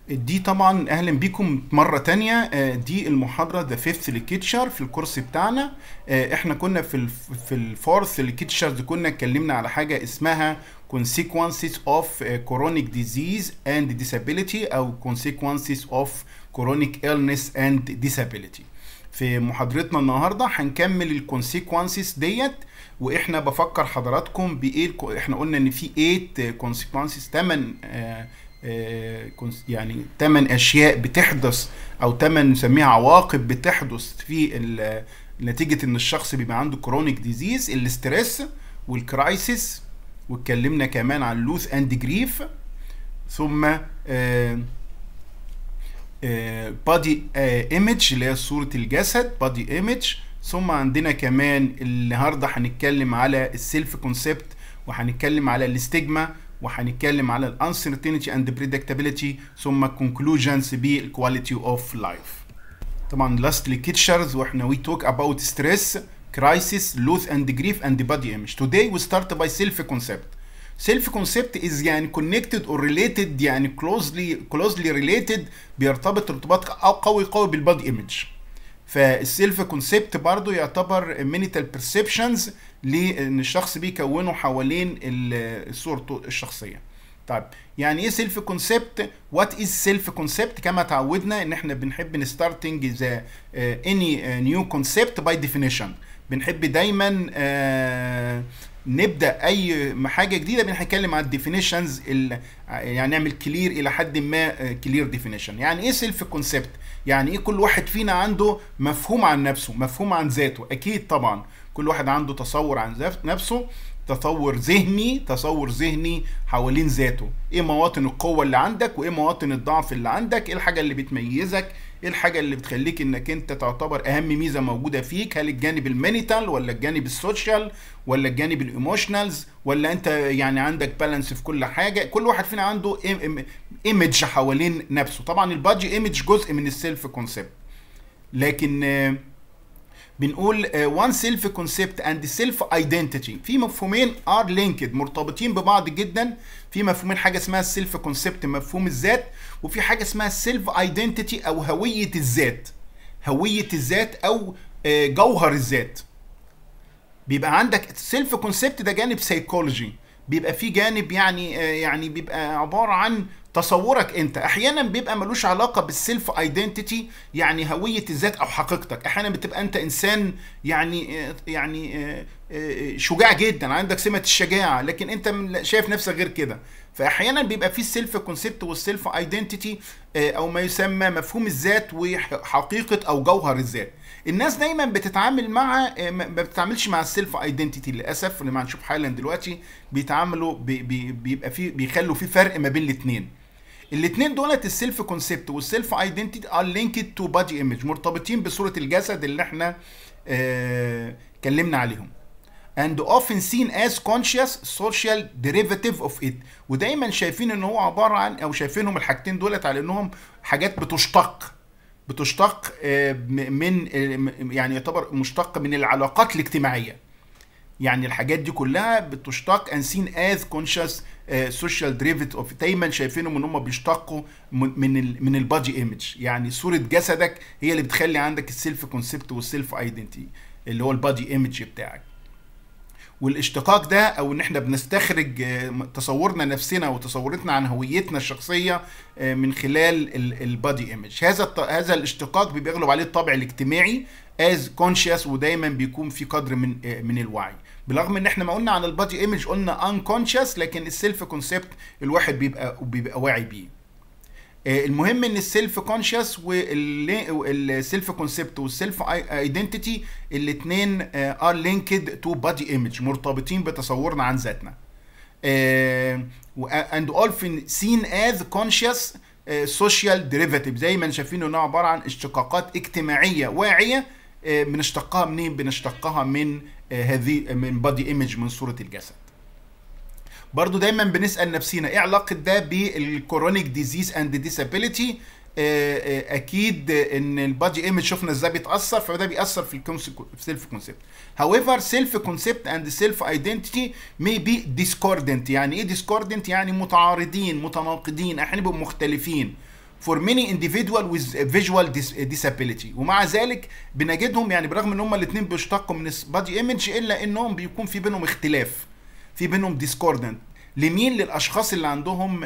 دي طبعا اهلا بيكم مره تانية آه، دي المحاضره ذا فيفث ليكتشر في الكورس بتاعنا آه، احنا كنا في ال في الفورث ليكتشرز كنا اتكلمنا على حاجه اسمها consequences of آه، chronic disease and disability او consequences of chronic illness and disability في محاضرتنا النهارده هنكمل الكونسيكونسز ديت واحنا بفكر حضراتكم بايه الكو- احنا قلنا ان في 8 كونسيكونسز 8 يعني 8 اشياء بتحدث او 8 نسميها عواقب بتحدث في ال- نتيجه ان الشخص بيبقى عنده كرونيك ديزيز الاسترس والكرايسيس واتكلمنا كمان عن لوث اند جريف ثم آه بادي ايمج اللي هي صورة الجسد بادي ايمج ثم عندنا كمان النهارده هنتكلم على السيلف كونسبت وهنتكلم على الاستجما وهنتكلم على الانسرتينتي اند بريدكتابيلتي ثم conclusions بالكواليتي اوف لايف طبعا last lectures واحنا we talk about stress crisis loss and grief and body image today we start by self concept self concept is يعني connected or related يعني closely closely related بيرتبط ارتباط أو قوي قوي بالبادي ايمج فالسيلف كونسبت برضو يعتبر منتال بيرسبشنز لان الشخص بيكونه حوالين ال- صورته الشخصيه طيب يعني ايه سيلف كونسبت وات از سيلف كونسبت كما تعودنا ان احنا بنحب نستارتنج ذا اني نيو كونسبت باي ديفينيشن بنحب دايما آه، نبدا اي حاجه جديده بنتكلم عن الديفينيشنز يعني نعمل كلير الى حد ما كلير ديفينيشن يعني ايه سيلف كونسبت يعني ايه كل واحد فينا عنده مفهوم عن نفسه مفهوم عن ذاته اكيد طبعا كل واحد عنده تصور عن ذات- نفسه تصور ذهني تصور ذهني حوالين ذاته ايه مواطن القوة اللي عندك وايه مواطن الضعف اللي عندك ايه الحاجة اللي بتميزك ايه الحاجة اللي بتخليك انك انت تعتبر اهم ميزة موجودة فيك هل الجانب المينيتال ولا الجانب السوشيال ولا الجانب الايموشنالز ولا انت يعني عندك بالانس في كل حاجة كل واحد فينا عنده ايمج حوالين نفسه طبعا البادي ايمج جزء من السيلف كونسبت لكن آه، بنقول وان سيلف كونسبت اند سيلف ايدنتيتي في مفهومين ار لينكد مرتبطين ببعض جدا في مفهومين حاجه اسمها السيلف كونسبت مفهوم الذات وفي حاجه اسمها السيلف ايدنتيتي او هويه الذات هويه الذات او آه، جوهر الذات بيبقى عندك سيلف كونسبت ده جانب سيكولوجي بيبقى في جانب يعني آه، يعني بيبقى عباره عن تصورك انت احيانا بيبقى ملوش علاقه بالسيلف ايدنتيتي يعني هويه الذات او حقيقتك احيانا بتبقى انت انسان يعني آه، يعني آه، آه، شجاع جدا عندك سمه الشجاعه لكن انت من- شايف نفسك غير كده فاحيانا بيبقى في السيلف كونسبت والسيلف ايدنتيتي او ما يسمى مفهوم الذات وحقيقه او جوهر الذات الناس دايما بتتعامل مع آه، ما ما بتتعاملش مع السيلف ايدنتيتي للاسف لما هنشوف حالا دلوقتي بيتعاملوا بي بي بيبقى في بيخلوا في فرق ما بين الاثنين الاثنين دولت السيلف كونسبت والسيلف ايدنتيتي ار لينكد تو بادي ايمج مرتبطين بصوره الجسد اللي احنا آه، اتكلمنا عليهم and often seen as conscious social derivative of it ودايما شايفين ان هو عباره عن او شايفينهم الحاجتين دولت على انهم حاجات بتشتق بتشتق آه، م- من آه، يعني يعتبر مشتق من العلاقات الاجتماعيه يعني الحاجات دي كلها بتشتق and seen as conscious uh, social derivative of دايما شايفينهم ان هم بيشتقوا من من ال من البادي ايمج يعني صوره جسدك هي اللي بتخلي عندك السيلف كونسبت والسيلف ايدنتي اللي هو البادي ايمج بتاعك والاشتقاق ده او ان احنا بنستخرج آه، تصورنا نفسنا وتصورتنا عن هويتنا الشخصيه آه، من خلال البادي ايمج هذا الط- هذا الاشتقاق بيغلب عليه الطابع الاجتماعي از كونشيوس ودايما بيكون في قدر من آه، من الوعي بالرغم ان احنا ما قلنا عن البادي ايمج قلنا انكونشيوس لكن السيلف كونسبت الواحد بيبقى بيبقى واعي بيه آه، المهم ان السيلف كونشس والسيلف كونسبت والسيلف ايدنتيتي الاثنين ار لينكد تو بادي ايمج مرتبطين بتصورنا عن ذاتنا آه، و- and often seen as conscious آه، social derivative زي ما شايفين انها عباره عن اشتقاقات اجتماعيه واعيه آه، بنشتقها منين بنشتقها من آه، هذه من بادي ايمج من صوره الجسد برضو دايما بنسال نفسنا ايه علاقه ده بالكورونيك ديزيز اند ديسابيليتي اكيد ان البادي ايمج شفنا ازاي بيتاثر فده بيأثر في السيلف كونسبت however self concept and self identity may be discordant يعني ايه discordant يعني متعارضين متناقضين احيانا بيبقوا مختلفين for many individual with visual disability ومع ذلك بنجدهم يعني برغم ان هم الاثنين بيشتقوا من body image الا انهم بيكون في بينهم اختلاف في بينهم discordant لمين للاشخاص اللي عندهم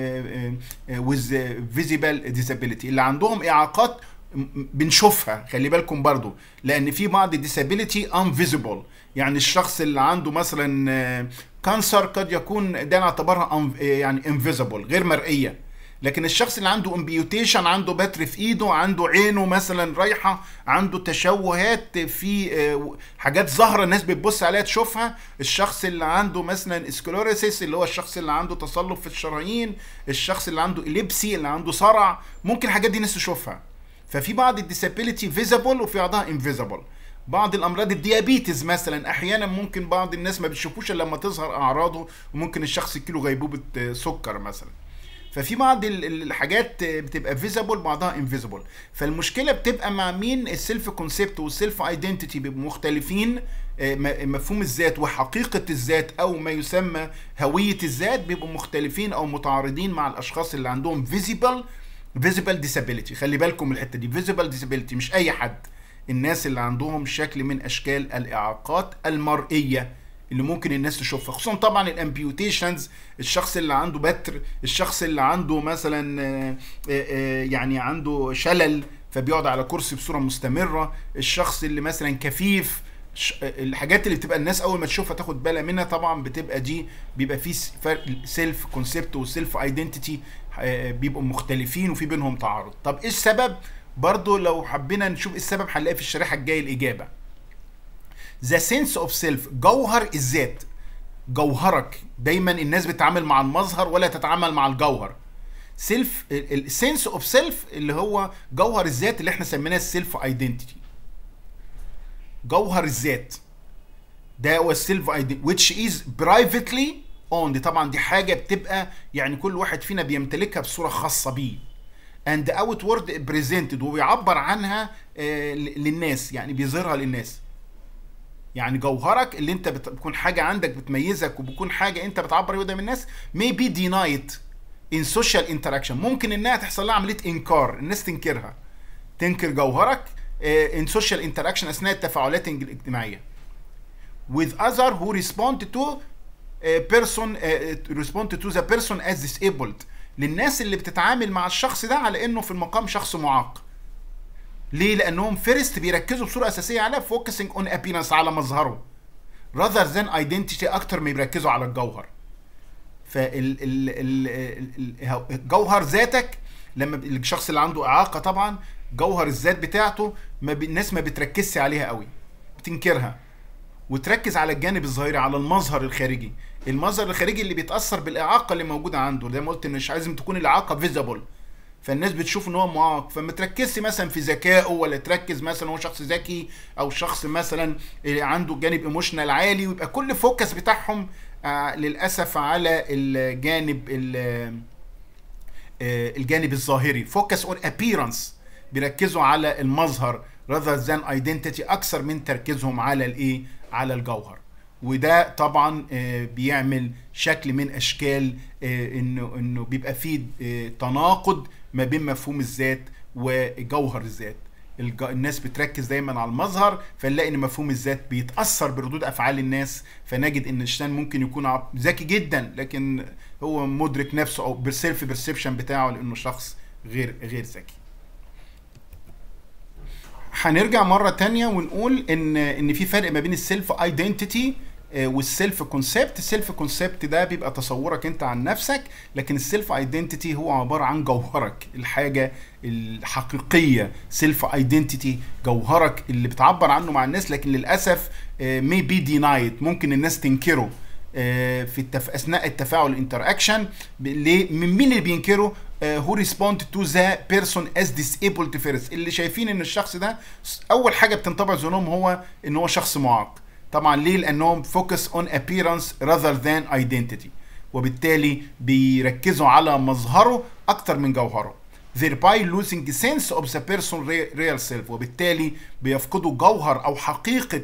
with visible disability اللي عندهم اعاقات بنشوفها خلي بالكم برضو لان في بعض disability unvisible يعني الشخص اللي عنده مثلا كانسر قد يكون ده نعتبرها يعني invisible غير مرئيه لكن الشخص اللي عنده امبيوتيشن عنده بتر في ايده عنده عينه مثلا رايحه عنده تشوهات في حاجات ظاهره الناس بتبص عليها تشوفها الشخص اللي عنده مثلا اسكلوريسيس اللي هو الشخص اللي عنده تصلب في الشرايين الشخص اللي عنده اليبسي اللي عنده صرع ممكن الحاجات دي الناس تشوفها ففي بعض الديسابيليتي فيزبل وفي بعضها انفيزبل بعض الامراض الديابيتس مثلا احيانا ممكن بعض الناس ما بتشوفوش الا لما تظهر اعراضه وممكن الشخص يجيله غيبوبه سكر مثلا ففي بعض الحاجات بتبقى فيزبل بعضها انفيزبل فالمشكله بتبقى مع مين السيلف كونسبت والسيلف ايدنتيتي بيبقوا مختلفين مفهوم الذات وحقيقه الذات او ما يسمى هويه الذات بيبقوا مختلفين او متعارضين مع الاشخاص اللي عندهم فيزيبل فيزيبل ديسابيليتي خلي بالكم من الحته دي فيزيبل ديسابيليتي مش اي حد الناس اللي عندهم شكل من اشكال الاعاقات المرئيه اللي ممكن الناس تشوفها خصوصا طبعا الامبيوتيشنز الشخص اللي عنده بتر الشخص اللي عنده مثلا يعني عنده شلل فبيقعد على كرسي بصوره مستمره الشخص اللي مثلا كفيف الحاجات اللي بتبقى الناس اول ما تشوفها تاخد بالها منها طبعا بتبقى دي بيبقى في فرق سيلف كونسبت وسيلف ايدنتيتي بيبقوا مختلفين وفي بينهم تعارض طب ايه السبب برضو لو حبينا نشوف ايه السبب هنلاقي في الشريحه الجايه الاجابه ذا سنس اوف سيلف جوهر الذات جوهرك دايما الناس بتتعامل مع المظهر ولا تتعامل مع الجوهر سيلف السنس اوف سيلف اللي هو جوهر الذات اللي احنا سميناه السيلف ايدنتيتي جوهر الذات ده هو السيلف ايدنتيتي which is privately owned طبعا دي حاجه بتبقى يعني كل واحد فينا بيمتلكها بصوره خاصه بيه and outward presented وبيعبر عنها آه للناس يعني بيظهرها للناس يعني جوهرك اللي انت بتكون حاجه عندك بتميزك وبتكون حاجه انت بتعبر قدام الناس may be denied in social interaction ممكن انها تحصل لها عمليه انكار الناس تنكرها تنكر جوهرك in social interaction اثناء التفاعلات الاجتماعيه with other who respond to a person uh, respond to the person as disabled للناس اللي بتتعامل مع الشخص ده على انه في المقام شخص معاق ليه لانهم فيرست بيركزوا بصوره اساسيه على فوكسنج اون ابيرنس على مظهره rather than identity اكتر ما بيركزوا على الجوهر فالجوهر ذاتك لما الشخص اللي عنده اعاقه طبعا جوهر الذات بتاعته ما ب... الناس ما بتركزش عليها قوي بتنكرها وتركز على الجانب الظاهري على المظهر الخارجي المظهر الخارجي اللي بيتاثر بالاعاقه اللي موجوده عنده زي ما قلت مش لازم تكون الاعاقه فيزبل فالناس بتشوف ان هو معاق فما تركزش مثلا في ذكائه ولا تركز مثلا هو شخص ذكي او شخص مثلا عنده جانب ايموشنال عالي ويبقى كل فوكس بتاعهم آه للاسف على الجانب آه الجانب الظاهري فوكس اون ابييرنس بيركزوا على المظهر rather than identity اكثر من تركيزهم على الايه على الجوهر وده طبعا بيعمل شكل من اشكال انه انه بيبقى فيه تناقض ما بين مفهوم الذات وجوهر الذات الناس بتركز دايما على المظهر فنلاقي ان مفهوم الذات بيتاثر بردود افعال الناس فنجد ان الشيطان ممكن يكون ذكي جدا لكن هو مدرك نفسه او بالسيلف بيرسبشن بتاعه لانه شخص غير غير ذكي هنرجع مره تانية ونقول ان ان في فرق ما بين السيلف ايدنتيتي والسيلف كونسبت السيلف كونسبت ده بيبقى تصورك انت عن نفسك لكن السيلف ايدنتيتي هو عباره عن جوهرك الحاجه الحقيقيه سيلف ايدنتيتي جوهرك اللي بتعبر عنه مع الناس لكن للاسف مي بي دينايد ممكن الناس تنكره في التف... اثناء التفاعل الانتراكشن ليه من مين اللي بينكره هو ريسبوند تو ذا بيرسون از ديسيبلد فيرست اللي شايفين ان الشخص ده اول حاجه بتنطبع ذهنهم هو ان هو شخص معاق طبعا ليه لانهم فوكس اون ابييرنس راذر ذان ايدنتيتي وبالتالي بيركزوا على مظهره اكتر من جوهره thereby losing sense of the person real self وبالتالي بيفقدوا جوهر او حقيقه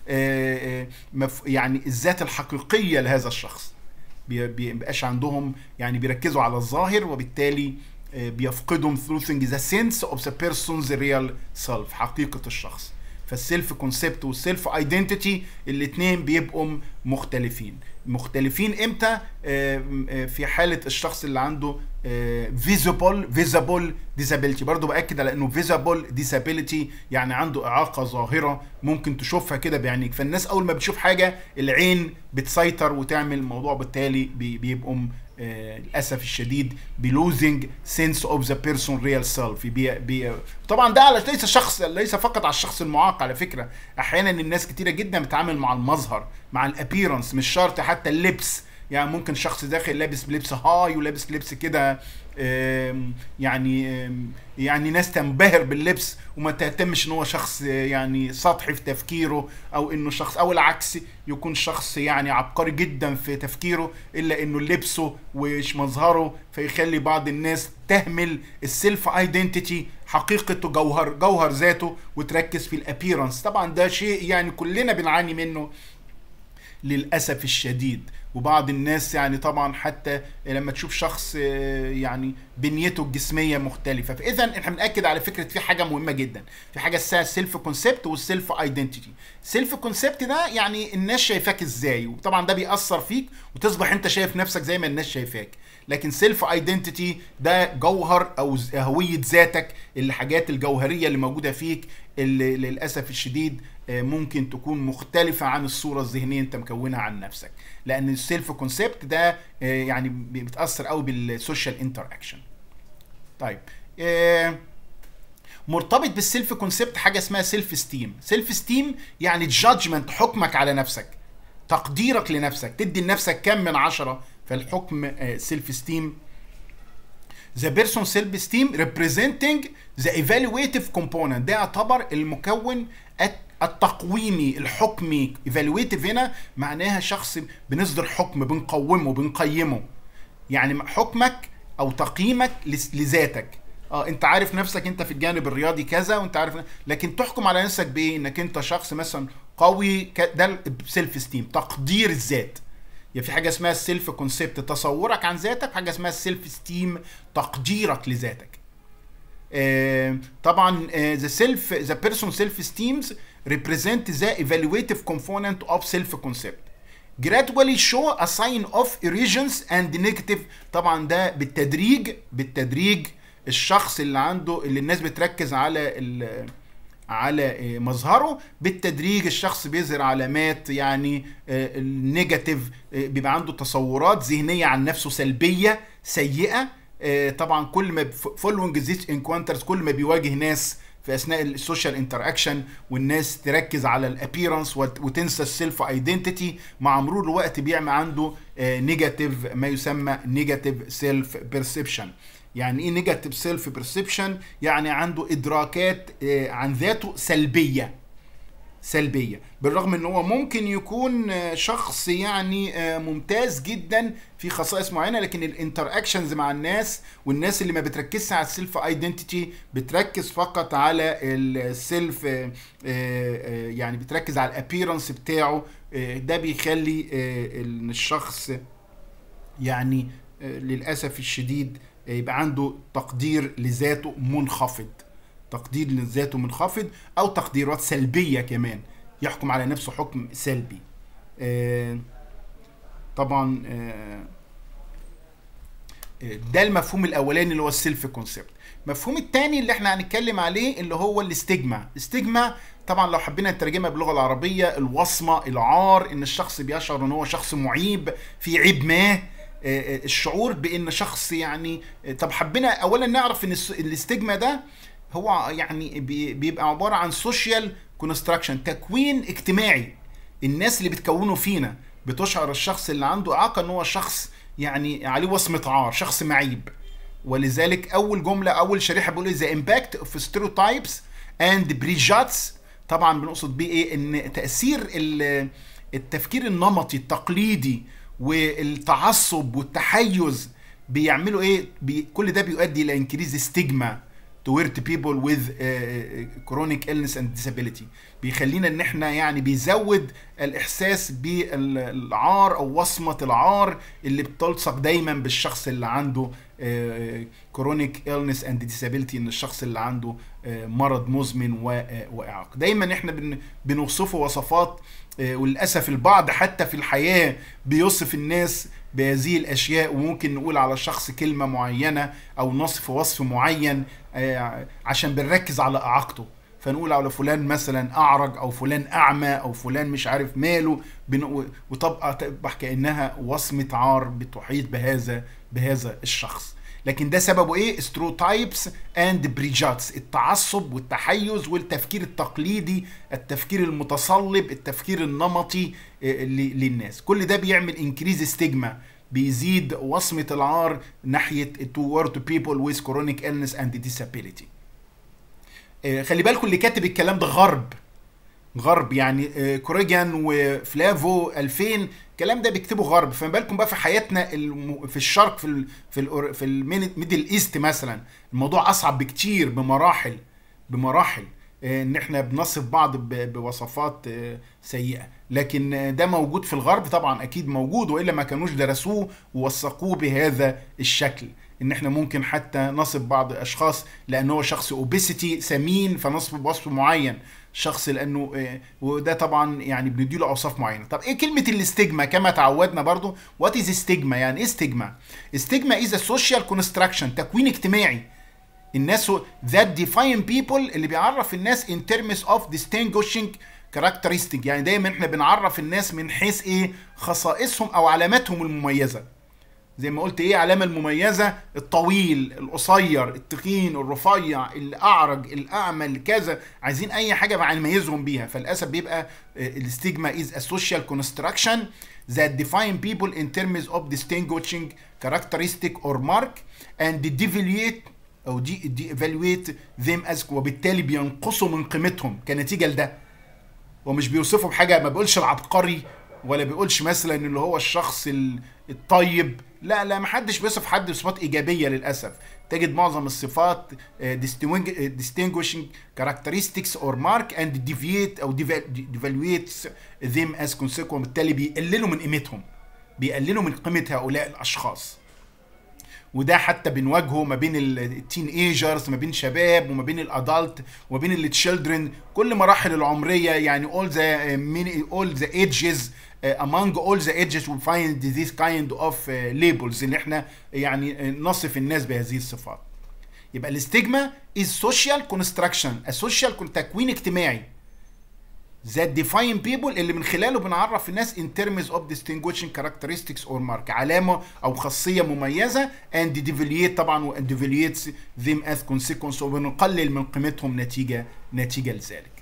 يعني الذات الحقيقيه لهذا الشخص بيبقاش عندهم يعني بيركزوا على الظاهر وبالتالي بيفقدوا losing the sense of the person's real self حقيقة الشخص فالسيلف كونسبت والسيلف ايدنتيتي الاثنين بيبقوا مختلفين مختلفين امتى في حاله الشخص اللي عنده فيزيبل فيزيبل ديسابيلتي برضو باكد على انه فيزيبل ديسابيلتي يعني عنده اعاقه ظاهره ممكن تشوفها كده بعينيك فالناس اول ما بتشوف حاجه العين بتسيطر وتعمل الموضوع بالتالي بيبقوا للاسف الشديد بلوزنج سنس اوف ذا بيرسون ريال سيلف بي بي طبعا ده على ليس شخص ليس فقط على الشخص المعاق على فكره احيانا الناس كتيره جدا بتتعامل مع المظهر مع الابيرنس مش شرط حتى اللبس يعني ممكن شخص داخل لابس بلبس هاي ولابس لبس كده يعني يعني ناس تنبهر باللبس وما تهتمش ان هو شخص يعني سطحي في تفكيره او انه شخص او العكس يكون شخص يعني عبقري جدا في تفكيره الا انه لبسه ومظهره فيخلي بعض الناس تهمل السيلف ايدنتيتي حقيقته جوهر جوهر ذاته وتركز في الابيرنس طبعا ده شيء يعني كلنا بنعاني منه للاسف الشديد وبعض الناس يعني طبعا حتى لما تشوف شخص يعني بنيته الجسميه مختلفه فاذا احنا بناكد على فكره في حاجه مهمه جدا في حاجه اسمها السيلف كونسبت والسيلف ايدنتيتي السيلف كونسبت ده يعني الناس شايفاك ازاي وطبعا ده بيأثر فيك وتصبح انت شايف نفسك زي ما الناس شايفاك لكن سيلف ايدنتيتي ده جوهر او هويه ذاتك الحاجات الجوهريه اللي موجوده فيك اللي للاسف الشديد ممكن تكون مختلفه عن الصوره الذهنيه انت مكونها عن نفسك لان السيلف كونسبت ده يعني بيتاثر قوي بالسوشيال انتر اكشن طيب مرتبط بالسيلف كونسبت حاجه اسمها سيلف ستيم سيلف ستيم يعني جادجمنت حكمك على نفسك تقديرك لنفسك تدي لنفسك كم من عشرة فالحكم سيلف ستيم The person self esteem representing the evaluative component ده يعتبر المكون التقويمي الحكمي evaluative هنا معناها شخص بنصدر حكم بنقومه بنقيمه يعني حكمك او تقييمك لذاتك اه انت عارف نفسك انت في الجانب الرياضي كذا وانت عارف لكن تحكم على نفسك بايه انك انت شخص مثلا قوي ده سيلف استيم تقدير الذات يعني في حاجه اسمها السيلف كونسبت تصورك عن ذاتك حاجه اسمها السيلف ستيم تقديرك لذاتك آه طبعا ذا سيلف ذا بيرسون سيلف ستيمز represent the evaluative component of self concept gradually show a sign of erosions and negative طبعا ده بالتدريج بالتدريج الشخص اللي عنده اللي الناس بتركز على على مظهره بالتدريج الشخص بيظهر علامات يعني النيجاتيف بيبقى عنده تصورات ذهنيه عن نفسه سلبيه سيئه طبعا كل ما فولوينج ذيس انكوانترز كل ما بيواجه ناس في اثناء السوشيال انتراكشن والناس تركز على الابييرنس وتنسى السيلف ايدنتيتي مع مرور الوقت بيعمل عنده نيجاتيف ما يسمى نيجاتيف سيلف بيرسبشن يعني ايه نيجاتيف سيلف بيرسبشن يعني عنده ادراكات عن ذاته سلبيه سلبيه بالرغم ان هو ممكن يكون شخص يعني ممتاز جدا في خصائص معينه لكن الانتر اكشنز مع الناس والناس اللي ما بتركزش على السيلف ايدنتيتي بتركز فقط على السيلف يعني بتركز على الابييرنس بتاعه ده بيخلي ان الشخص يعني للاسف الشديد يبقى عنده تقدير لذاته منخفض تقدير لذاته منخفض او تقديرات سلبيه كمان يحكم على نفسه حكم سلبي آه طبعا آه ده المفهوم الاولاني اللي هو السيلف كونسبت المفهوم الثاني اللي احنا هنتكلم عليه اللي هو الاستجما الاستجما طبعا لو حبينا نترجمها باللغه العربيه الوصمه العار ان الشخص بيشعر ان هو شخص معيب في عيب ما الشعور بان شخص يعني طب حبينا اولا نعرف ان الاستجما ده هو يعني بيبقى عباره عن سوشيال كونستراكشن تكوين اجتماعي الناس اللي بتكونه فينا بتشعر الشخص اللي عنده اعاقه ان هو شخص يعني عليه وصمه عار شخص معيب ولذلك اول جمله اول شريحه بيقول ذا امباكت اوف ستيريوتايبس اند بريجاتس طبعا بنقصد بيه ايه ان تاثير التفكير النمطي التقليدي والتعصب والتحيز بيعملوا ايه بي كل ده بيؤدي الى انكريز ستيجما toward people with uh, chronic illness and disability بيخلينا ان احنا يعني بيزود الاحساس بالعار او وصمه العار اللي بتلصق دايما بالشخص اللي عنده كرونيك illness اند disability ان الشخص اللي عنده مرض مزمن واعاقه دايما احنا بن بنوصفه وصفات وللاسف البعض حتى في الحياه بيوصف الناس بهذه الاشياء وممكن نقول على شخص كلمه معينه او نصف وصف معين عشان بنركز على اعاقته فنقول على فلان مثلا اعرج او فلان اعمى او فلان مش عارف ماله وطبقه تبقى كانها وصمه عار بتحيط بهذا بهذا الشخص لكن ده سببه ايه ستروتايبس اند بريجاتس التعصب والتحيز والتفكير التقليدي التفكير المتصلب التفكير النمطي للناس كل ده بيعمل انكريز ستيجما بيزيد وصمة العار ناحية toward people with chronic illness and disability خلي بالكم اللي كاتب الكلام ده غرب غرب يعني كوريجان وفلافو 2000 الكلام ده بيكتبه غرب فما بالكم بقى في حياتنا في الشرق في ال في ال في الميدل ايست مثلا الموضوع اصعب بكتير بمراحل بمراحل ان احنا بنصف بعض بوصفات سيئه لكن ده موجود في الغرب طبعا اكيد موجود والا ما كانوش درسوه ووثقوه بهذا الشكل ان احنا ممكن حتى نصف بعض الاشخاص لان هو شخص اوبيسيتي سمين فنصف بوصف معين شخص لانه وده طبعا يعني بنديله اوصاف معينه طب ايه كلمه الاستجما كما تعودنا برضو وات از استجما يعني ايه استجما استجما از سوشيال كونستراكشن تكوين اجتماعي الناس that define people اللي بيعرف الناس in terms of distinguishing characteristic يعني دايما احنا بنعرف الناس من حيث ايه خصائصهم او علاماتهم المميزه زي ما قلت ايه علامه المميزه الطويل القصير التخين الرفيع الاعرج الاعمى كذا عايزين اي حاجه بقى نميزهم بيها فللاسف بيبقى الاستجما is a social construction that define people in terms of distinguishing characteristic or mark and deviate او دي دي evaluate them as وبالتالي بينقصوا من قيمتهم كنتيجه لده ومش بيوصفوا بحاجه ما بيقولش العبقري ولا بيقولش مثلا اللي هو الشخص الطيب لا لا ما حدش بيصف حد بصفات ايجابيه للاسف تجد معظم الصفات distinguishing characteristics or mark and deviate او devaluates them as consequence وبالتالي بيقللوا من قيمتهم بيقللوا من قيمه هؤلاء الاشخاص وده حتى بنواجهه ما بين التين ايجرز ما بين شباب وما بين الادلت وما بين التشيلدرن كل مراحل العمريه يعني all the many all the ages uh, among all the ages we find this kind of uh, labels اللي احنا يعني نصف الناس بهذه الصفات يبقى الاستجما is social construction a social تكوين اجتماعي that define people اللي من خلاله بنعرف الناس in terms of distinguishing characteristics or mark علامة أو خاصية مميزة and deviate طبعا و deviates them as consequence وبنقلل من قيمتهم نتيجة نتيجة لذلك.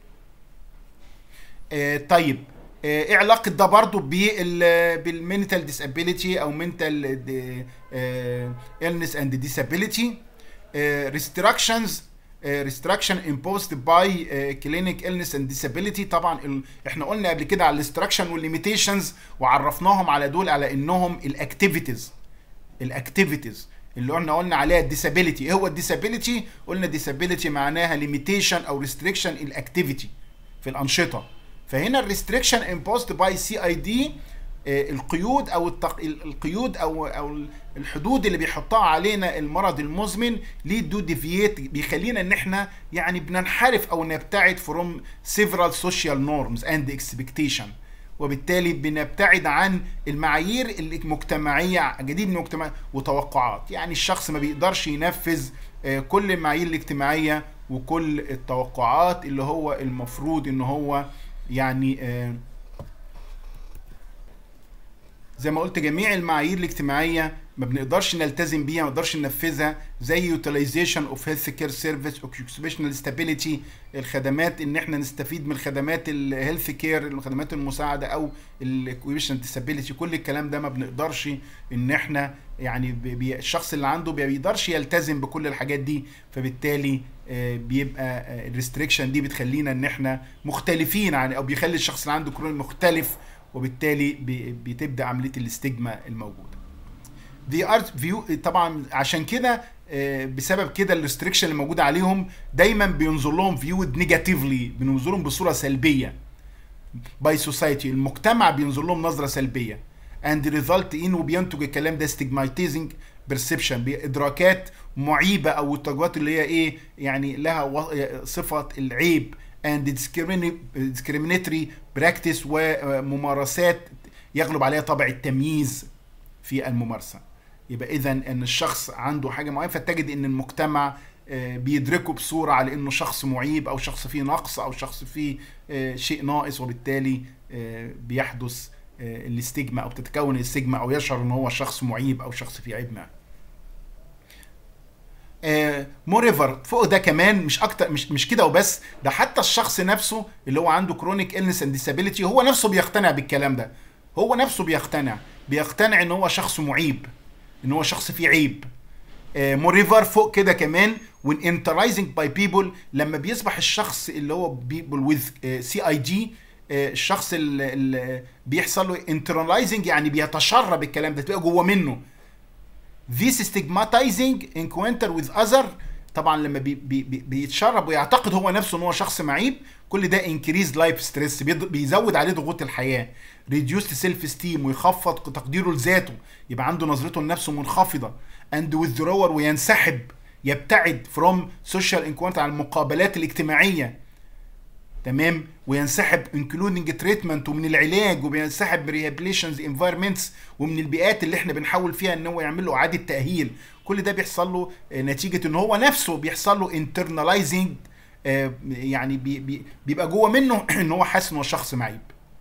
آه طيب آه ايه علاقة ده برضو بال بالمنتال disability أو mental آه illness and disability آه restrictions restriction imposed by clinic illness and disability طبعا ال... احنا قلنا قبل كده على الريستراكشن والليميتيشنز وعرفناهم على دول على انهم الاكتيفيتيز الاكتيفيتيز اللي قلنا قلنا عليها الديسابيليتي ايه هو الديسابيليتي قلنا ديسابيليتي معناها ليميتيشن او ريستريكشن الاكتيفيتي في الانشطه فهنا الريستريكشن امبوزد باي سي اي دي القيود او التق... القيود او او الحدود اللي بيحطها علينا المرض المزمن ليه دو ديفييت بيخلينا ان احنا يعني بننحرف او نبتعد فروم several social norms and expectation وبالتالي بنبتعد عن المعايير المجتمعيه جديد من المجتمع وتوقعات يعني الشخص ما بيقدرش ينفذ كل المعايير الاجتماعيه وكل التوقعات اللي هو المفروض ان هو يعني زي ما قلت جميع المعايير الاجتماعيه ما بنقدرش نلتزم بيها ما نقدرش ننفذها زي يوتيلايزيشن اوف هيلث كير سيرفيس اوكيوبيشنال ستابيليتي الخدمات ان احنا نستفيد من خدمات الهيلث كير الخدمات المساعده او الاوكيوبيشنال ديسابيليتي كل الكلام ده ما بنقدرش ان احنا يعني بي الشخص اللي عنده ما بيقدرش يلتزم بكل الحاجات دي فبالتالي بيبقى الريستريكشن دي بتخلينا ان احنا مختلفين عن او بيخلي الشخص اللي عنده كروني مختلف وبالتالي بتبدا عمليه الاستجما الموجوده. The art view طبعا عشان كده آه، بسبب كده الريستريكشن اللي موجوده عليهم دايما بينظر لهم فيود نيجاتيفلي بينظر لهم بصوره سلبيه باي سوسايتي المجتمع بينظر لهم نظره سلبيه اند ريزلت ان وبينتج الكلام ده ستيجماتيزنج بيرسبشن بادراكات معيبه او التجربات اللي هي ايه يعني لها و- صفه العيب اند discriminatory براكتس وممارسات يغلب عليها طابع التمييز في الممارسه يبقى اذا ان الشخص عنده حاجه معينه فتجد ان المجتمع آه، بيدركه بصوره على انه شخص معيب او شخص فيه نقص او شخص فيه آه، شيء ناقص وبالتالي آه، بيحدث آه، الاستجما او تتكون الاستجما او يشعر ان هو شخص معيب او شخص فيه عيب ما موريفر فوق ده كمان مش اكتر مش مش كده وبس ده حتى الشخص نفسه اللي هو عنده كرونيك النس اند ديسابيليتي هو نفسه بيقتنع بالكلام ده هو نفسه بيقتنع بيقتنع ان هو شخص معيب ان هو شخص فيه عيب موريفر فوق كده كمان when enterizing by people لما بيصبح الشخص اللي هو people with سي اي دي الشخص اللي, اللي بيحصل له internalizing يعني بيتشرب الكلام ده تبقى جوه منه this stigmatizing encounter with other طبعا لما بي بي بي بيتشرب ويعتقد هو نفسه ان هو شخص معيب كل ده increase life stress بيض- بيزود عليه ضغوط الحياه reduced self esteem ويخفض تقديره لذاته يبقى عنده نظرته لنفسه منخفضه and withdrawal وينسحب يبتعد from social encounter عن المقابلات الاجتماعيه تمام وينسحب انكلودنج تريتمنت ومن العلاج وبينسحب ريهابيليشنز انفايرمنتس ومن البيئات اللي احنا بنحاول فيها ان هو يعمل له اعاده تاهيل كل ده بيحصل له آه، نتيجه ان هو نفسه بيحصل له انترناليزنج يعني بي بي بيبقى جوه منه ان هو حاسس ان هو شخص معيب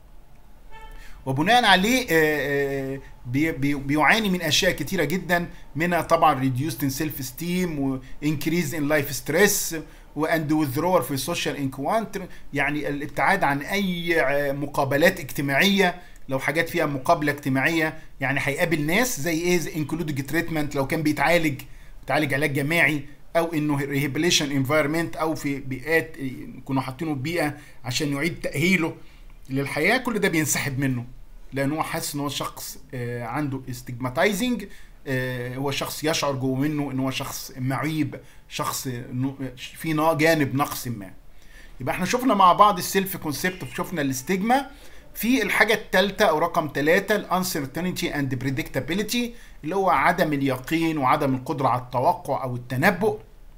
وبناء عليه آه، آه، بي- بي- بيعاني من اشياء كتيره جدا منها طبعا reduced in self esteem و increase in life stress واند withdrawal في السوشيال انكوانتر يعني الابتعاد عن اي آه، مقابلات اجتماعيه لو حاجات فيها مقابله اجتماعيه يعني هيقابل ناس زي ايه انكلودنج تريتمنت لو كان بيتعالج بيتعالج علاج جماعي او انه ريهابيليشن انفايرمنت او في بيئات آه، يكونوا حاطينه في بيئه عشان يعيد تاهيله للحياه كل ده بينسحب منه لان هو حاسس ان هو شخص آه، عنده استجماتايزنج هو شخص يشعر جوه منه ان هو شخص معيب شخص نو- في نا- جانب نقص ما يبقى احنا شفنا مع بعض السيلف كونسبت وشفنا الاستجما في الحاجة الثالثة أو رقم ثلاثة الانسرتينتي اند بريدكتابيلتي اللي هو عدم اليقين وعدم القدرة على التوقع أو التنبؤ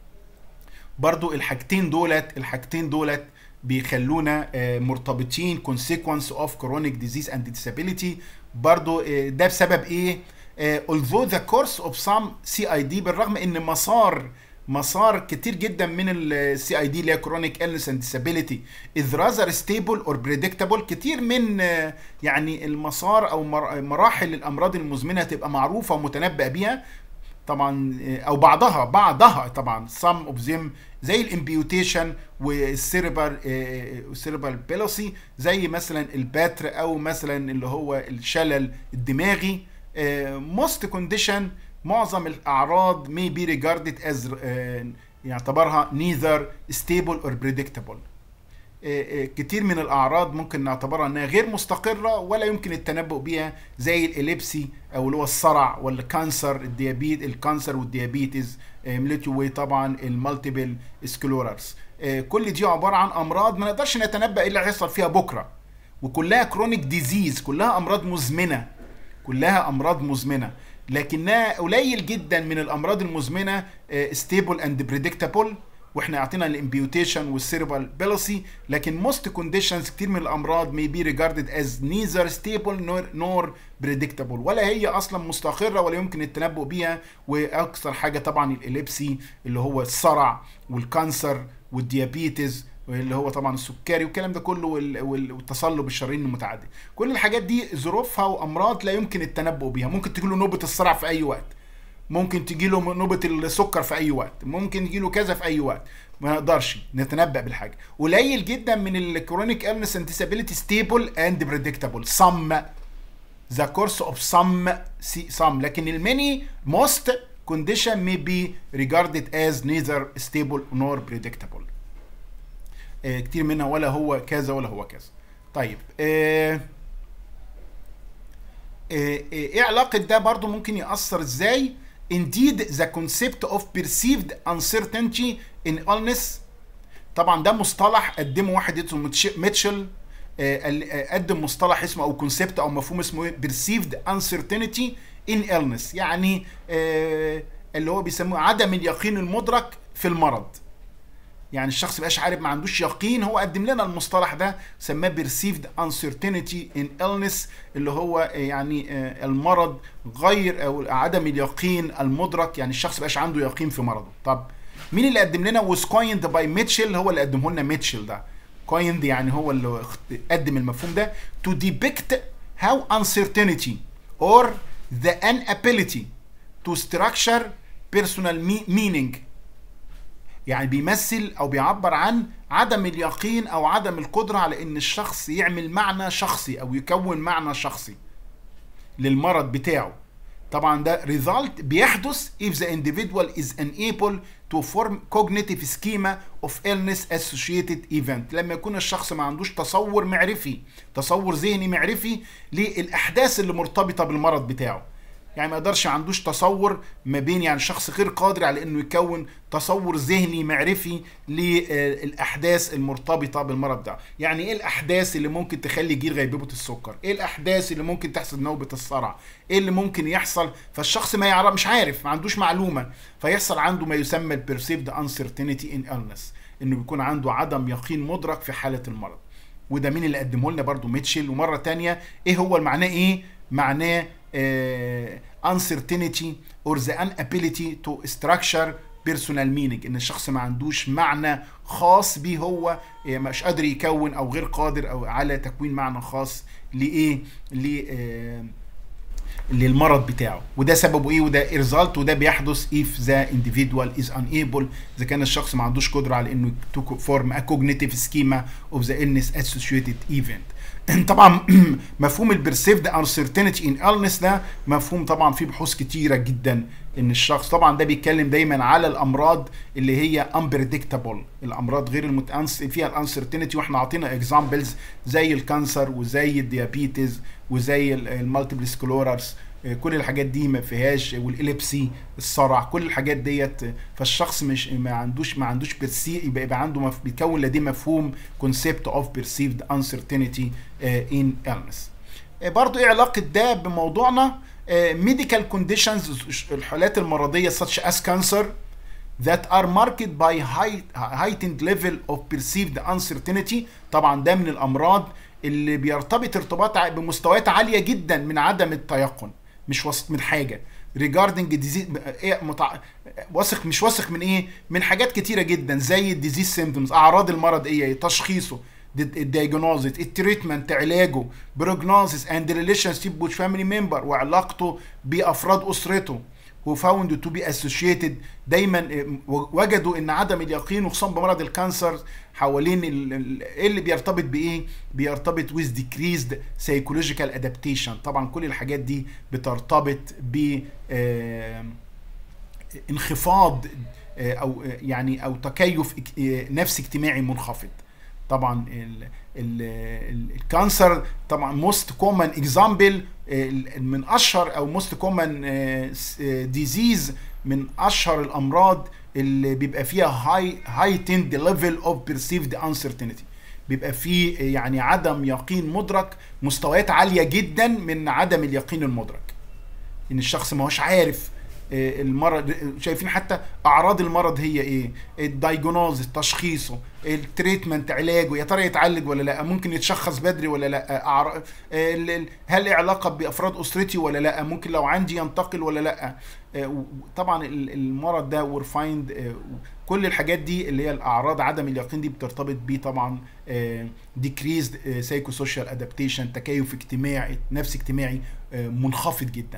برضو الحاجتين دولت الحاجتين دولت بيخلونا آه، مرتبطين consequence of chronic disease and disability برضو آه، ده بسبب ايه آه، although the course of some CID بالرغم ان مسار مسار كتير جدا من السي اي دي اللي هي chronic illness and disability is rather stable or predictable كتير من آه، يعني المسار او مر- مراحل الامراض المزمنه تبقى معروفه ومتنبأ بيها طبعا آه، او بعضها بعضها طبعا some of them زي الامبيوتيشن والسيربر السيربر بيلوسي زي مثلا الباتر او مثلا اللي هو الشلل الدماغي موست كونديشن معظم الاعراض may be regarded as آه، يعتبرها neither stable or predictable آه، آه، كتير من الاعراض ممكن نعتبرها انها غير مستقره ولا يمكن التنبؤ بيها زي الاليبسي او اللي هو الصرع والكانسر الديابيت الكانسر والديابيتس آه، ميليتيو واي طبعا المالتيبل سكلوررز كل دي عباره عن امراض ما نقدرش نتنبأ ايه اللي هيحصل فيها بكره وكلها كرونيك ديزيز كلها امراض مزمنه كلها امراض مزمنه لكنها قليل جدا من الامراض المزمنه ستيبل اند بريدكتابل واحنا اعطينا الامبيوتيشن والسيربال بيلوسي لكن موست كونديشنز كتير من الامراض may be regarded as neither stable nor, nor predictable ولا هي اصلا مستقره ولا يمكن التنبؤ بيها واكثر حاجه طبعا الاليبسي اللي هو الصرع والكانسر والديابيتس اللي هو طبعا السكري والكلام ده كله وال- وال- والتصلب الشرايين المتعدد كل الحاجات دي ظروفها وامراض لا يمكن التنبؤ بيها ممكن تجي له نوبه الصرع في اي وقت ممكن تجي له نوبه السكر في اي وقت ممكن يجي له كذا في اي وقت ما نقدرش نتنبأ بالحاجه قليل جدا من الكرونيك illness and disability stable and predictable some the course of some some لكن المني most condition may be regarded as neither stable nor predictable آه، كتير منها ولا هو كذا ولا هو كذا طيب آه آه، ايه علاقة ده برضو ممكن يأثر ازاي indeed the concept of perceived uncertainty in illness طبعا ده مصطلح قدمه واحد اسمه ميتشل قدم مصطلح اسمه او كونسبت او مفهوم اسمه perceived uncertainty in illness يعني اللي هو بيسموه عدم اليقين المدرك في المرض يعني الشخص مبقاش عارف ما عندوش يقين هو قدم لنا المصطلح ده سماه perceived uncertainty in illness اللي هو يعني المرض غير او عدم اليقين المدرك يعني الشخص مبقاش عنده يقين في مرضه طب مين اللي قدم لنا was coined by ميتشل هو اللي قدمه لنا ميتشل ده coined يعني هو اللي قدم المفهوم ده to depict how uncertainty or the inability to structure personal meaning يعني بيمثل او بيعبر عن عدم اليقين او عدم القدره على ان الشخص يعمل معنى شخصي او يكون معنى شخصي للمرض بتاعه طبعا ده result بيحدث if the individual is unable to form cognitive schema of illness associated event لما يكون الشخص ما عندوش تصور معرفي تصور ذهني معرفي للاحداث اللي مرتبطه بالمرض بتاعه يعني ما يقدرش عندوش تصور ما بين يعني شخص غير قادر على انه يكون تصور ذهني معرفي للاحداث المرتبطه بالمرض ده يعني ايه الاحداث اللي ممكن تخلي يجي غيبوبه السكر ايه الاحداث اللي ممكن تحصل نوبه الصرع ايه اللي ممكن يحصل فالشخص ما يعرف مش عارف ما عندوش معلومه فيحصل عنده ما يسمى البرسيفد uncertainty in illness انه بيكون عنده عدم يقين مدرك في حاله المرض وده مين اللي قدمه لنا برضو ميتشل ومره تانية ايه هو معناه ايه معناه uh, uncertainty or the inability to structure personal meaning ان الشخص ما عندوش معنى خاص بيه هو مش قادر يكون او غير قادر او على تكوين معنى خاص لايه ل uh, للمرض بتاعه وده سببه ايه وده ريزلت وده بيحدث if the individual is unable اذا كان الشخص ما عندوش قدره على انه to form a cognitive schema of the illness associated event طبعا مفهوم البرسيفد uncertainty in illness ده مفهوم طبعا فيه بحوث كتيره جدا ان الشخص طبعا ده بيتكلم دايما على الامراض اللي هي unpredictable الامراض غير المتأنس فيها الانسرتينتي واحنا عاطينا اكزامبلز زي الكانسر وزي الديابيتس وزي المالتيبل سكلوررز كل الحاجات دي ما فيهاش والاليبسي الصرع كل الحاجات ديت فالشخص مش ما عندوش ما عندوش بيرسي يبقى, يبقى عنده مف... بيكون لديه مفهوم concept of perceived uncertainty uh, in illness برضو ايه علاقه ده بموضوعنا ميديكال كونديشنز الحالات المرضيه such as cancer that are marked by high, heightened level of perceived uncertainty طبعا ده من الامراض اللي بيرتبط ارتباط بمستويات عاليه جدا من عدم التيقن مش واثق من حاجه ريجاردنج ديزيز ايه متع... واثق مش واثق من ايه من حاجات كتيره جدا زي الديزيز سيمبتومز اعراض المرض ايه تشخيصه الدياجنوزيس التريتمنت علاجه بروجنوزيس اند ريليشن شيب وذ فاميلي ممبر وعلاقته بافراد اسرته وفاوند تو بي اسوشيتد دايما وجدوا ان عدم اليقين وخصوصا بمرض الكانسر حوالين ايه اللي بيرتبط بايه؟ بيرتبط with decreased psychological adaptation طبعا كل الحاجات دي بترتبط ب انخفاض او يعني او تكيف نفسي اجتماعي منخفض طبعا الكانسر طبعا موست كومن اكزامبل من اشهر او موست كومن ديزيز من اشهر الامراض اللي بيبقى فيها هاي هايتند ليفل اوف بيرسيفد انسرتينتي بيبقى فيه يعني عدم يقين مدرك مستويات عاليه جدا من عدم اليقين المدرك ان الشخص ما هوش عارف المرض شايفين حتى اعراض المرض هي ايه الدايجنوز تشخيصه التريتمنت علاجه يا ترى يتعالج ولا لا ممكن يتشخص بدري ولا لا أعر... هل علاقه بافراد اسرتي ولا لا ممكن لو عندي ينتقل ولا لا طبعا المرض ده ورفايند كل الحاجات دي اللي هي الاعراض عدم اليقين دي بترتبط بيه طبعا ديكريزد سايكو سوشيال ادابتيشن تكيف اجتماعي نفسي اجتماعي منخفض جدا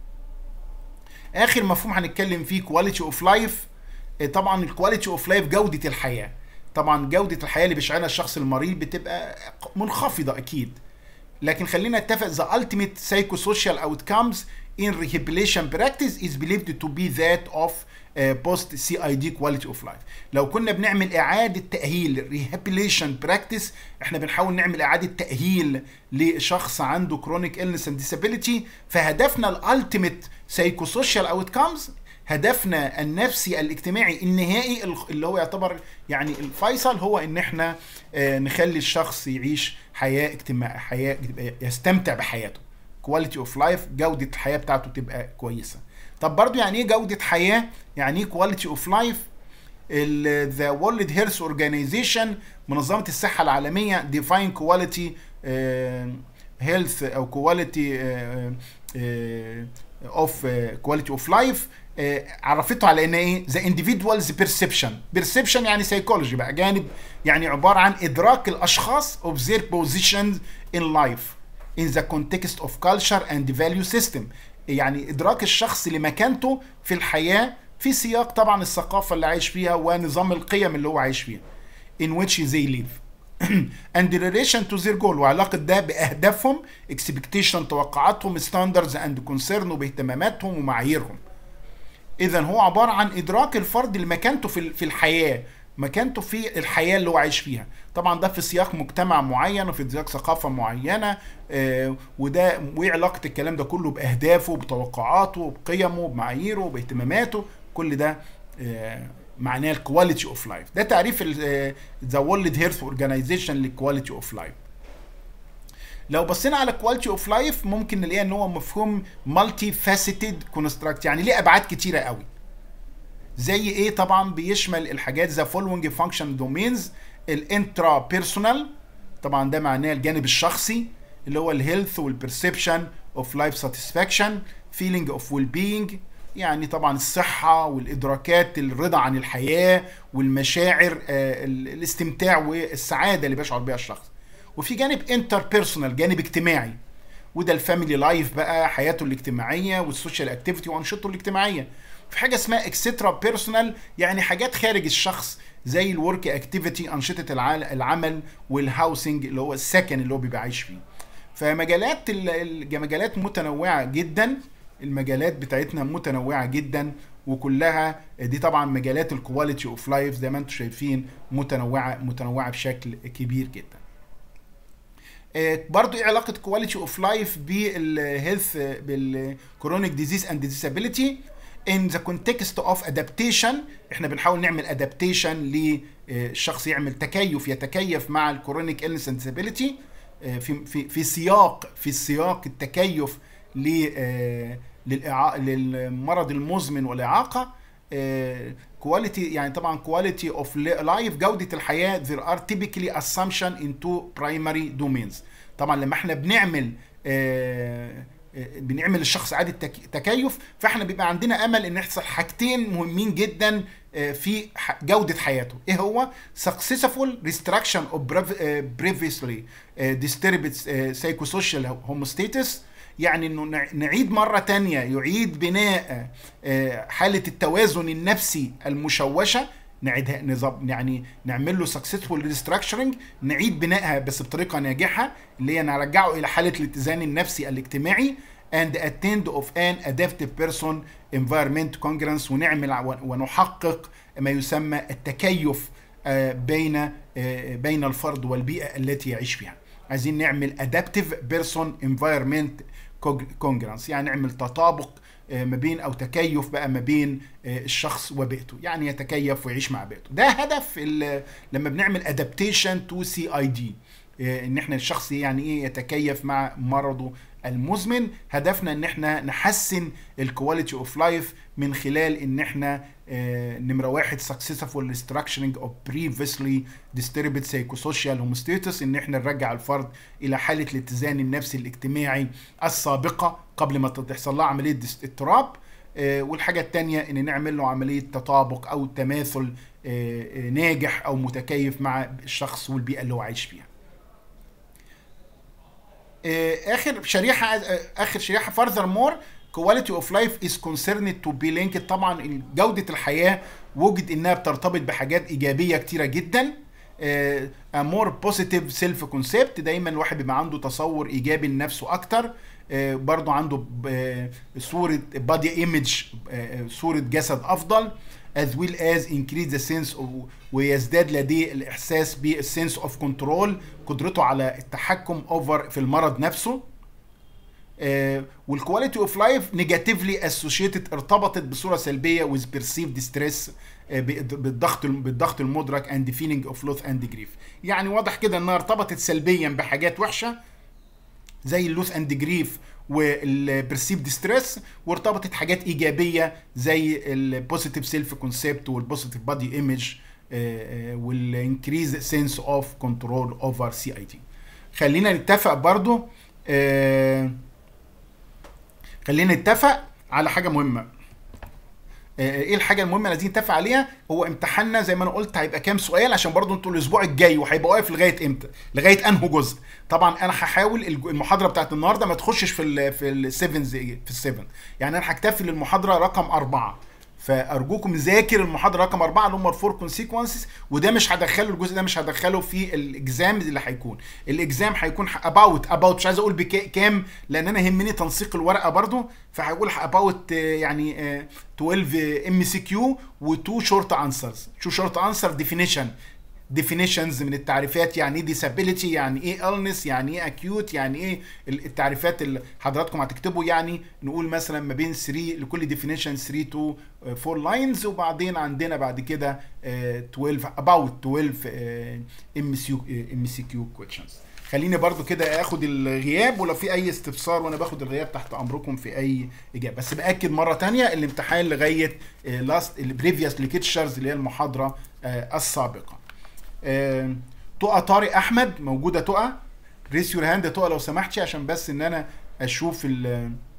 اخر مفهوم هنتكلم فيه كواليتي اوف لايف طبعا الكواليتي اوف لايف جوده الحياه طبعا جوده الحياه اللي بيشعرها الشخص المريض بتبقى منخفضه اكيد لكن خلينا نتفق the ultimate psychosocial outcomes in rehabilitation practice is believed to be that of بوست سي اي دي كواليتي اوف لايف لو كنا بنعمل اعاده تاهيل ريهابيليشن براكتس احنا بنحاول نعمل اعاده تاهيل لشخص عنده كرونيك النس اند ديسابيليتي فهدفنا الالتيميت سايكو سوشيال اوتكمز هدفنا النفسي الاجتماعي النهائي اللي هو يعتبر يعني الفيصل هو ان احنا نخلي الشخص يعيش حياه اجتماعيه حياه يستمتع بحياته كواليتي اوف لايف جوده الحياه بتاعته تبقى كويسه طب برضو يعني ايه جوده حياه يعني ايه كواليتي اوف لايف ذا وورلد هيلث اورجانيزيشن منظمه الصحه العالميه ديفاين كواليتي هيلث او كواليتي اوف كواليتي اوف لايف عرفته على ان ايه ذا individual's perception perception يعني سيكولوجي بقى جانب يعني عباره عن ادراك الاشخاص of their positions in life in the context of culture and value system يعني ادراك الشخص لمكانته في الحياه في سياق طبعا الثقافه اللي عايش فيها ونظام القيم اللي هو عايش فيها in which they live and in relation to their goal وعلاقة ده بأهدافهم expectation توقعاتهم standards and concern وباهتماماتهم ومعاييرهم إذا هو عبارة عن إدراك الفرد لمكانته في في الحياة مكانته في الحياة اللي هو عايش فيها طبعا ده في سياق مجتمع معين وفي سياق ثقافة معينة آه وده وايه علاقة الكلام ده كله بأهدافه بتوقعاته بقيمه بمعاييره باهتماماته كل ده آه معناه الكواليتي اوف لايف ده تعريف ذا وورلد هيلث اورجانيزيشن للكواليتي اوف لايف لو بصينا على كواليتي اوف لايف ممكن نلاقي ان هو مفهوم مالتي فاسيتد كونستراكت يعني ليه ابعاد كتيره قوي زي ايه طبعا بيشمل الحاجات ذا فولوينج فانكشن دومينز الانترا بيرسونال طبعا ده معناه الجانب الشخصي اللي هو الهيلث والبرسبشن اوف لايف ساتسفاكشن فيلينج اوف ويل بينج يعني طبعا الصحة والإدراكات الرضا عن الحياة والمشاعر آه الاستمتاع والسعادة اللي بيشعر بيها الشخص وفي جانب انتر بيرسونال جانب اجتماعي وده الفاميلي لايف بقى حياته الاجتماعية والسوشيال اكتيفيتي وأنشطته الاجتماعية في حاجة اسمها اكسترا بيرسونال يعني حاجات خارج الشخص زي الورك اكتيفيتي أنشطة العمل والهاوسنج اللي هو السكن اللي هو بيبقى عايش فيه فمجالات المجالات متنوعة جدا المجالات بتاعتنا متنوعه جدا وكلها دي طبعا مجالات الكواليتي اوف لايف زي ما انتم شايفين متنوعه متنوعه بشكل كبير جدا برضو ايه علاقه كواليتي اوف لايف بالهيلث بالكرونيك ديزيز اند ديسابيليتي in the context of adaptation احنا بنحاول نعمل adaptation للشخص يعمل تكيف يتكيف مع الكرونيك illness and disability في في في سياق في سياق التكيف للمرض المزمن والاعاقه كواليتي يعني طبعا كواليتي اوف لايف جوده الحياه there are typically assumption into primary domains طبعا لما احنا بنعمل بنعمل الشخص اعاده تكيف فاحنا بيبقى عندنا امل ان يحصل حاجتين مهمين جدا في جوده حياته ايه هو successful restriction of previously disturbed psychosocial homostatus يعني انه نعيد مرة تانية يعيد بناء حالة التوازن النفسي المشوشة نعيدها نظام يعني نعمل له سكسسفول ريستراكشرنج نعيد بنائها بس بطريقه ناجحه اللي هي نرجعه الى حاله الاتزان النفسي الاجتماعي and attend of an adaptive person environment congruence ونعمل ونحقق ما يسمى التكيف بين بين الفرد والبيئه التي يعيش فيها عايزين نعمل adaptive person environment congruence يعني نعمل تطابق ما بين او تكيف بقى ما بين الشخص وبيئته يعني يتكيف ويعيش مع بيئته ده هدف لما بنعمل ادابتيشن تو سي اي دي ان احنا الشخص يعني ايه يتكيف مع مرضه المزمن هدفنا ان احنا نحسن الكواليتي اوف لايف من خلال ان احنا نمره واحد successful restructuring of previously disturbed psychosocial homostatus ان احنا نرجع الفرد الى حاله الاتزان النفسي الاجتماعي السابقه قبل ما تحصل لها عمليه اضطراب والحاجه الثانيه ان نعمل له عمليه تطابق او تماثل ناجح او متكيف مع الشخص والبيئه اللي هو عايش فيها اخر شريحه اخر شريحه further more quality of life is concerned to be linked طبعا جودة الحياة وجد انها بترتبط بحاجات ايجابية كتيرة جدا a more positive self concept دايما الواحد بيبقى عنده تصور ايجابي لنفسه اكتر آه، برضو عنده آه، صورة body image آه، صورة جسد أفضل as well as increase the sense of ويزداد لديه الإحساس بالsense of control قدرته على التحكم over في المرض نفسه والكواليتي اوف لايف نيجاتيفلي اسوشيتد ارتبطت بصوره سلبيه with perceived stress آه، بالضغط بالضغط المدرك and feeling of loss and grief يعني واضح كده انها ارتبطت سلبيا بحاجات وحشه زي اللوث اند جريف والبرسيفد ستريس وارتبطت حاجات ايجابيه زي البوزيتيف سيلف كونسبت والبوزيتيف بادي ايمج والانكريز سنس اوف كنترول اوفر سي اي تي خلينا نتفق برضو آه، خلينا نتفق على حاجه مهمه آه، ايه الحاجه المهمه اللي عايزين نتفق عليها هو امتحاننا زي ما انا قلت هيبقى كام سؤال عشان برضو انتوا الاسبوع الجاي وهيبقى واقف لغايه امتى لغايه انهي جزء طبعا انا هحاول الج- المحاضره بتاعت النهارده ما تخشش في ال في السيفن في السيفن يعني انا هكتفي للمحاضره رقم أربعة فارجوكم ذاكر المحاضره رقم أربعة اللي هم الفور كونسيكونسز وده مش هدخله الجزء ده مش هدخله في الاكزام اللي هيكون الاكزام هيكون اباوت اباوت مش عايز اقول بكام لان انا يهمني تنسيق الورقه برضو فهقول اباوت يعني آه، 12 ام سي كيو و2 شورت انسرز شو شورت انسر ديفينيشن definitions من التعريفات يعني ايه disability يعني ايه illness يعني ايه acute يعني ايه ال- التعريفات اللي حضراتكم هتكتبوا يعني نقول مثلا ما بين 3 لكل definition 3 to 4 lines وبعدين عندنا بعد كده آه، 12 about 12 ام سي كيو questions خليني برضو كده اخد الغياب ولو في اي استفسار وانا باخد الغياب تحت امركم في اي اجابه بس باكد مره تانية الامتحان لغايه لاست البريفيوس ليكتشرز اللي هي المحاضره آه، السابقه آه، تقى طارق احمد موجوده تقى ريس يور هاند تقى لو سمحتي عشان بس ان انا اشوف ال